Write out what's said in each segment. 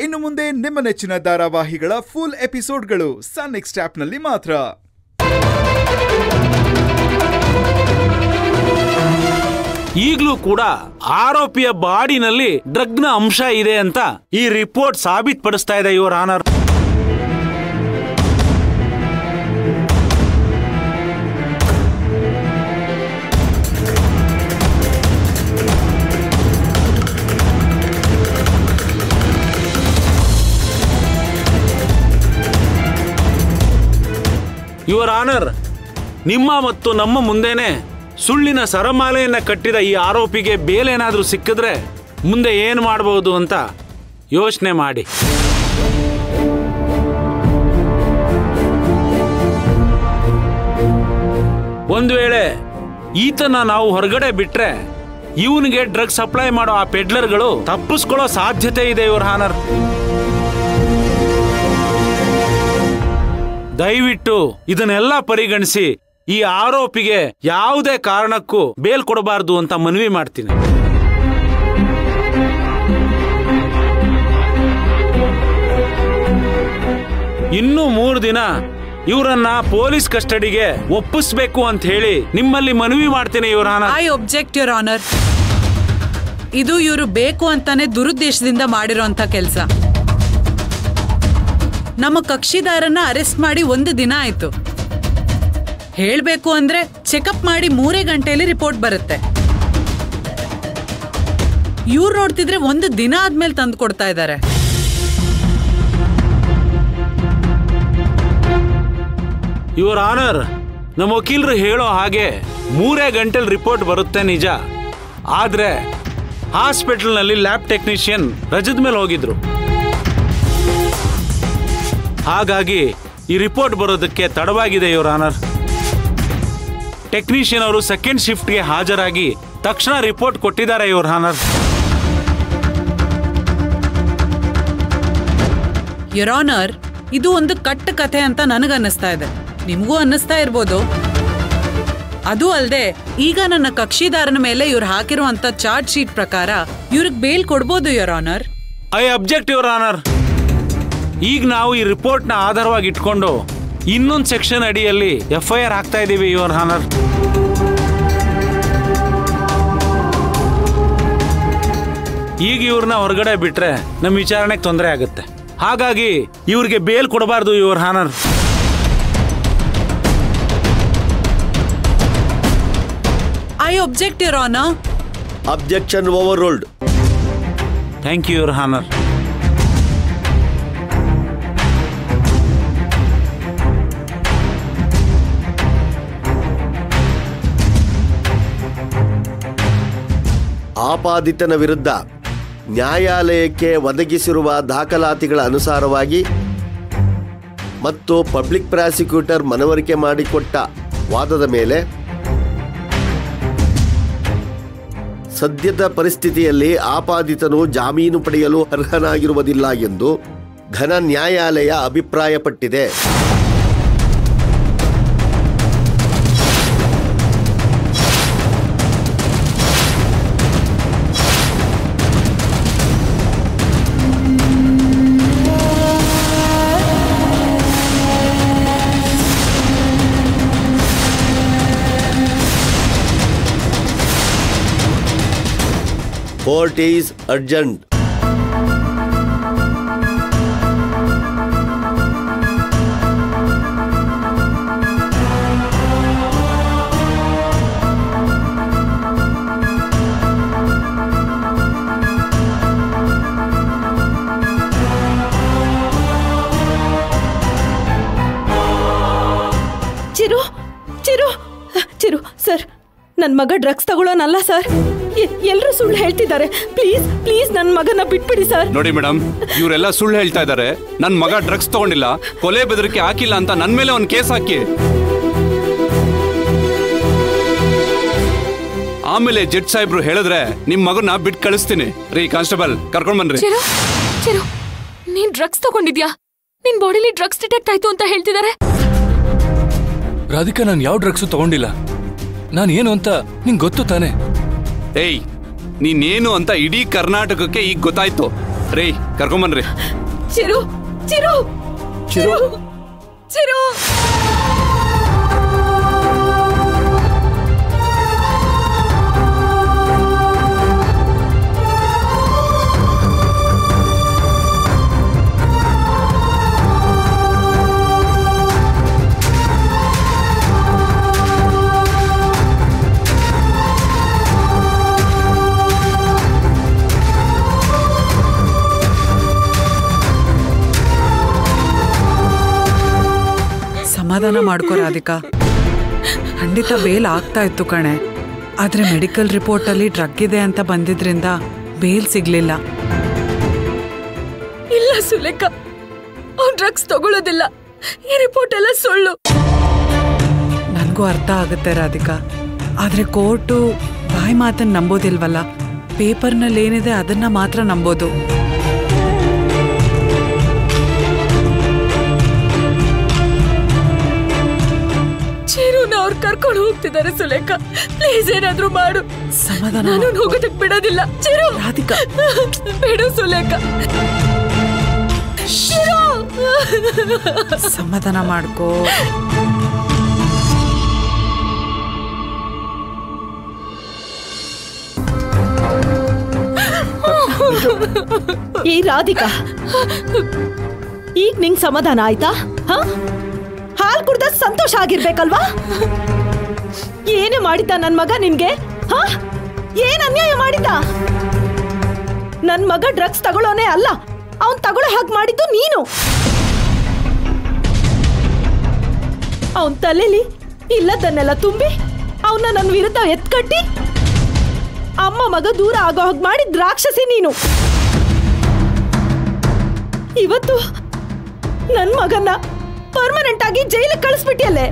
ಇನ್ನು ಮುಂದೆ ನಿಮ್ಮ ನೆಚ್ಚಿನ ಧಾರಾವಾಹಿಗಳ ಫುಲ್ ಎಪಿಸೋಡ್ಗಳು ಸನ್ ನೆಕ್ಸ್ಟ್ ಆಪ್ನಲ್ಲಿ ಮಾತ್ರ ಈಗಲೂ ಕೂಡ ಆರೋಪಿಯ ಬಾಡಿನಲ್ಲಿ ಡ್ರಗ್ನ ಅಂಶ ಇದೆ ಅಂತ ಈ ರಿಪೋರ್ಟ್ ಸಾಬೀತುಪಡಿಸ್ತಾ ಇದೆ ಯುವರ್ ಆನರ್ ಯುವರ್ ಆನರ್ ನಿಮ್ಮ ಮತ್ತು ನಮ್ಮ ಮುಂದೆನೆ ಸುಳ್ಳಿನ ಸರಮಾಲೆಯನ್ನ ಕಟ್ಟಿದ ಈ ಆರೋಪಿಗೆ ಬೇಲೇನಾದ್ರೂ ಸಿಕ್ಕಿದ್ರೆ ಮುಂದೆ ಏನು ಮಾಡಬಹುದು ಅಂತ ಯೋಚನೆ ಮಾಡಿ ಒಂದು ವೇಳೆ ಈತನ ನಾವು ಹೊರಗಡೆ ಬಿಟ್ರೆ ಇವನಿಗೆ ಡ್ರಗ್ ಸಪ್ಲೈ ಮಾಡೋ ಆ ಪೆಡ್ಲರ್ಗಳು ತಪ್ಪಿಸ್ಕೊಳ್ಳೋ ಸಾಧ್ಯತೆ ಇದೆ ಇವ್ರ ಹಾನರ್ ದಯವಿಟ್ಟು ಇದನ್ನೆಲ್ಲ ಪರಿಗಣಿಸಿ ಈ ಆರೋಪಿಗೆ ಯಾವುದೇ ಕಾರಣಕ್ಕೂ ಬೇಲ್ ಕೊಡಬಾರದು ಅಂತ ಮನವಿ ಮಾಡ್ತೀನಿ ಇನ್ನು ಮೂರು ದಿನ ಇವರನ್ನ ಪೊಲೀಸ್ ಕಸ್ಟಡಿಗೆ ಒಪ್ಪಿಸ್ಬೇಕು ಅಂತ ಹೇಳಿ ನಿಮ್ಮಲ್ಲಿ ಮನವಿ ಮಾಡ್ತೀನಿ ಇವ್ರ ಐ ಒಬ್ಜೆಕ್ಟ್ ಯುವರ್ ಆನರ್ ಇದು ಇವರು ಬೇಕು ಅಂತಾನೆ ದುರುದ್ದೇಶದಿಂದ ಮಾಡಿರೋಂಥ ಕೆಲಸ ನಮ್ಮ ಕಕ್ಷಿದಾರನ್ನ ಅರೆಸ್ಟ್ ಮಾಡಿ ಒಂದು ದಿನ ಆಯ್ತು ಹೇಳ್ಬೇಕು ಅಂದ್ರೆ ಚೆಕಪ್ ಮಾಡಿ ಮೂರೇ ಗಂಟೆಯಲ್ಲಿ ರಿಪೋರ್ಟ್ ಬರುತ್ತೆ ಇವ್ರು ನೋಡ್ತಿದ್ರೆ ಒಂದು ದಿನ ಆದ್ಮೇಲೆ ತಂದು ಕೊಡ್ತಾ ಇದ್ದಾರೆ ಯುವರ್ ಆನರ್ ನಮ್ಮ ವಕೀಲರು ಹೇಳೋ ಹಾಗೆ ಮೂರೇ ಗಂಟೆಲಿ ರಿಪೋರ್ಟ್ ಬರುತ್ತೆ ನಿಜ ಆದ್ರೆ ಹಾಸ್ಪಿಟಲ್ನಲ್ಲಿ ಲ್ಯಾಬ್ ಟೆಕ್ನಿಷಿಯನ್ ರಜದ ಮೇಲೆ ಹೋಗಿದ್ರು ಹಾಗಾಗಿ ಈ ರಿಪೋರ್ಟ್ ಬರೋದಕ್ಕೆ ತಡವಾಗಿದೆ ಯುವರ್ ಆನರ್ ಟೆಕ್ನಿಷಿಯನ್ ಅವರು ಸೆಕೆಂಡ್ ಶಿಫ್ಟ್ಗೆ ಹಾಜರಾಗಿ ತಕ್ಷಣ ರಿಪೋರ್ಟ್ ಕೊಟ್ಟಿದ್ದಾರೆ ಯುವರ್ ಆನರ್ ಯುವರ್ ಆನರ್ ಇದು ಒಂದು ಕಟ್ಟ ಕಥೆ ಅಂತ ನನಗನ್ನಿಸ್ತಾ ಇದೆ ನಿಮಗೂ ಅನ್ನಿಸ್ತಾ ಇರ್ಬೋದು ಅದು ಅಲ್ಲದೆ ಈಗ ನನ್ನ ಕಕ್ಷಿದಾರನ ಮೇಲೆ ಇವ್ರು ಹಾಕಿರುವಂತ ಚಾರ್ಜ್ ಶೀಟ್ ಪ್ರಕಾರ ಇವ್ರಿಗೆ ಬೇಲ್ ಕೊಡ್ಬೋದು your honour I object your honour ಈಗ ನಾವು ಈ ರಿಪೋರ್ಟ್ನ ಆಧಾರವಾಗಿ ಇಟ್ಕೊಂಡು ಇನ್ನೊಂದು ಸೆಕ್ಷನ್ ಅಡಿಯಲ್ಲಿ ಎಫ್ ಐ ಆರ್ ಹಾಕ್ತಾ ಇದ್ದೀವಿ ಯುವರ್ ಆನರ್ ಈಗ ಇವ್ರನ್ನ ಹೊರಗಡೆ ಬಿಟ್ರೆ ನಮ್ಮ ವಿಚಾರಣೆಗೆ ತೊಂದರೆ ಆಗುತ್ತೆ ಹಾಗಾಗಿ ಇವ್ರಿಗೆ ಬೇಲ್ ಕೊಡಬಾರ್ದು your honour I object your honour objection overruled thank you your honour ಆಪಾದಿತನ ವಿರುದ್ಧ ನ್ಯಾಯಾಲಯಕ್ಕೆ ಒದಗಿಸಿರುವ ದಾಖಲಾತಿಗಳ ಅನುಸಾರವಾಗಿ ಮತ್ತು ಪಬ್ಲಿಕ್ ಪ್ರಾಸಿಕ್ಯೂಟರ್ ಮನವರಿಕೆ ಮಾಡಿಕೊಟ್ಟ ವಾದದ ಮೇಲೆ ಸದ್ಯದ ಪರಿಸ್ಥಿತಿಯಲ್ಲಿ ಆಪಾದಿತನು ಜಾಮೀನು ಪಡೆಯಲು ಅರ್ಹನಾಗಿರುವುದಿಲ್ಲ ಎಂದು ಘನ ನ್ಯಾಯಾಲಯ ಅಭಿಪ್ರಾಯಪಟ್ಟಿದೆ court is urgent Chiru Chiru Chiru sir ನನ್ನ ಮಗ ಡ್ರಗ್ಸ್ ತಗೊಳ್ಳೋನಲ್ಲ ಸರ್ ಎಲ್ಲರೂ ಸುಳ್ಳು ಹೇಳ್ತಿದ್ದಾರೆ ಪ್ಲೀಸ್ ಪ್ಲೀಸ್ ನನ್ನ ಮಗನ ಬಿಟ್ಬಿಡಿ ಸರ್ ನೋಡಿ ಮೇಡಮ್ ಇವರೆಲ್ಲ ಸುಳ್ಳು ಹೇಳ್ತಾ ಇದ್ದಾರೆ ನನ್ನ ಮಗ ಡ್ರಗ್ಸ್ ತಗೊಂಡಿಲ್ಲ ಕೊಲೆ ಬೆದರಿಕೆ ಹಾಕಿಲ್ಲ ಅಂತ ನನ್ನ ಮೇಲೆ ಒಂದು ಕೇಸ್ ಹಾಕಿ ಆಮೇಲೆ ಜಡ್ ಸಾಹೇಬ್ರು ಹೇಳಿದ್ರೆ ನಿಮ್ ಮಗನ ಬಿಟ್ಟು ಕಳಿಸ್ತೀನಿ ರೀ ಕಾನ್ಸ್ಟೇಬಲ್ ಕರ್ಕೊಂಡ್ ಬನ್ರಿ ಚಿರು ಚಿರು ನೀನ್ ಡ್ರಗ್ಸ್ ತಗೊಂಡಿದ್ಯಾ ನಿನ್ ಬಾಡಿಲಿ ಡ್ರಗ್ಸ್ ಡಿಟೆಕ್ಟ್ ಆಯ್ತು ಅಂತ ಹೇಳ್ತಿದ್ದಾರೆ ರಾಧಿಕಾ ನಾನು ಯಾವ ಡ್ರಗ್ಸು ತಗೊಂಡಿಲ್ಲ ನಾನು ಏನು ಅಂತ ನಿಂಗೆ ಗೊತ್ತು ತಾನೆ ಏಯ್ ನೀನೇನು ಅಂತ ಇಡೀ ಕರ್ನಾಟಕಕ್ಕೆ ಈಗ ಗೊತ್ತಾಯ್ತು ರೀ ಕರ್ಕೊಂಬನ್ರಿ ಚಿರು ಚಿರು ಚಿರು ಚಿರು ಸಮಾಧಾನ ಮಾಡ್ಕೋ ರಾಧಿಕಾ ಖಂಡಿತ ಬೇಲ್ ಆಗ್ತಾ ಇತ್ತು ಕಣೆ ಆದ್ರೆ ಮೆಡಿಕಲ್ ರಿಪೋರ್ಟ್ ಅಲ್ಲಿ ಡ್ರಗ್ ಇದೆ ಅಂತ ಬಂದಿದ್ರಿಂದ ಬೇಲ್ ಸಿಗ್ಲಿಲ್ಲ ಇಲ್ಲ ಸುಲೇಖ ಅವ್ನ್ ಡ್ರಗ್ಸ್ ತಗೊಳ್ಳೋದಿಲ್ಲ ಈ ರಿಪೋರ್ಟ್ ಎಲ್ಲ ಸುಳ್ಳು ನನಗೂ ಅರ್ಥ ಆಗುತ್ತೆ ರಾಧಿಕಾ ಆದ್ರೆ ಕೋರ್ಟು ಬಾಯಿ ಮಾತನ್ನ ನಂಬೋದಿಲ್ವಲ್ಲ ಪೇಪರ್ನಲ್ಲಿ ಏನಿದೆ ಅದನ್ನ ಮಾತ್ರ ನಂಬೋದು ಚಿರುನ ಅವ್ರು ಕರ್ಕೊಂಡು ಹೋಗ್ತಿದ್ದಾರೆ ಸುಲೇಖ ಪ್ಲೀಸ್ ಏನಾದ್ರೂ ಮಾಡು ಸಮಾಧಾನ ನಾನು ಮಾಡ್ಕೊ. ಹೋಗೋದಕ್ ಬಿಡೋದಿಲ್ಲ ಚಿರು ರಾಧಿಕಾ ಬಿಡು ಸುಲೇಖ ಚಿರು ಸಮಾಧಾನ ಮಾಡ್ಕೋ ಈ ರಾಧಿಕಾ ಈಗ ನಿಂಗ್ ಸಮಾಧಾನ ಆಯ್ತಾ ಹ ಹಾಲ್ ಕುಡ್ದ ಸಂತೋಷ ಆಗಿರ್ಬೇಕಲ್ವಾ ಏನೇ ಮಾಡಿದ್ದ ನನ್ ಮಗ ನಿನ್ಗೆ ಹ ಏನ್ ಅನ್ಯಾಯ ಮಾಡಿದ್ದ ನನ್ ಮಗ ಡ್ರಗ್ಸ್ ತಗೊಳ್ಳೋನೇ ಅಲ್ಲ ಅವನ್ ತಗೊಳ್ಳೋ ಹಾಗೆ ಮಾಡಿದ್ದು ನೀನು ಅವನ್ ತಲೆಲಿ ಇಲ್ಲದನ್ನೆಲ್ಲ ತುಂಬಿ ಅವನ್ನ ನನ್ನ ವಿರುದ್ಧ ಎತ್ಕಟ್ಟಿ ಅಮ್ಮ ಮಗ ದೂರ ಆಗೋ ಹಾಗೆ ಮಾಡಿದ್ ರಾಕ್ಷಸಿ ನೀನು ಇವತ್ತು ನನ್ ಮಗನ್ನ ಪರ್ಮನೆಂಟ್ ಆಗಿ ಜೈಲಿಗೆ ಕಳಿಸ್ಬಿಟ್ಟಿಯಲ್ಲೇ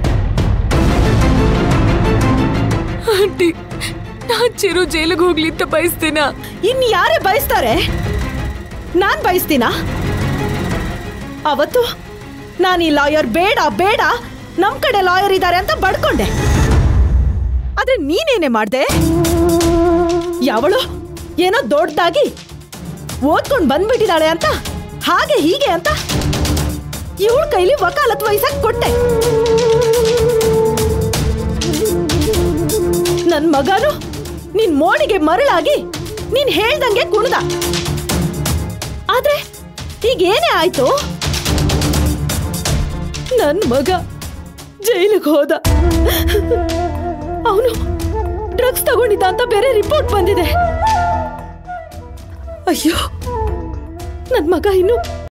ಆಂಟಿ ನಾನ್ ಚಿರು ಜೈಲಿಗೆ ಹೋಗ್ಲಿ ಅಂತ ಬಯಸ್ತೀನ ಇನ್ ಯಾರೇ ಬಯಸ್ತಾರೆ ನಾನ್ ಬಯಸ್ತೀನ ಅವತ್ತು ನಾನು ಈ ಲಾಯರ್ ಬೇಡ ಬೇಡ ನಮ್ ಕಡೆ ಲಾಯರ್ ಇದ್ದಾರೆ ಅಂತ ಬಡ್ಕೊಂಡೆ ಆದ್ರೆ ನೀನೇನೆ ಮಾಡ್ದೆ ಯಾವಳು ಏನೋ ದೊಡ್ಡದಾಗಿ ಓದ್ಕೊಂಡ್ ಬಂದ್ಬಿಟ್ಟಿದ್ದಾಳೆ ಅಂತ ಹಾಗೆ ಹೀಗೆ ಅಂತ ಇವಳ ಕೈಲಿ ವಕಾಲತ್ ವಹಿಸಕ್ ಕೊಟ್ಟೆ ನನ್ ಮಗನು ನಿನ್ ಮೋಡಿಗೆ ಮರಳಾಗಿ ನೀನ್ ಹೇಳ್ದಂಗೆ ಕುಣ್ದ ಆದ್ರೆ ಈಗ ಏನೇ ಆಯ್ತು ನನ್ ಮಗ ಜೈಲಿಗೆ ಹೋದ ಅವನು ಡ್ರಗ್ಸ್ ತಗೊಂಡಿದ್ದ ಅಂತ ಬೇರೆ ರಿಪೋರ್ಟ್ ಬಂದಿದೆ ಅಯ್ಯೋ ನನ್ ಮಗ ಇನ್ನು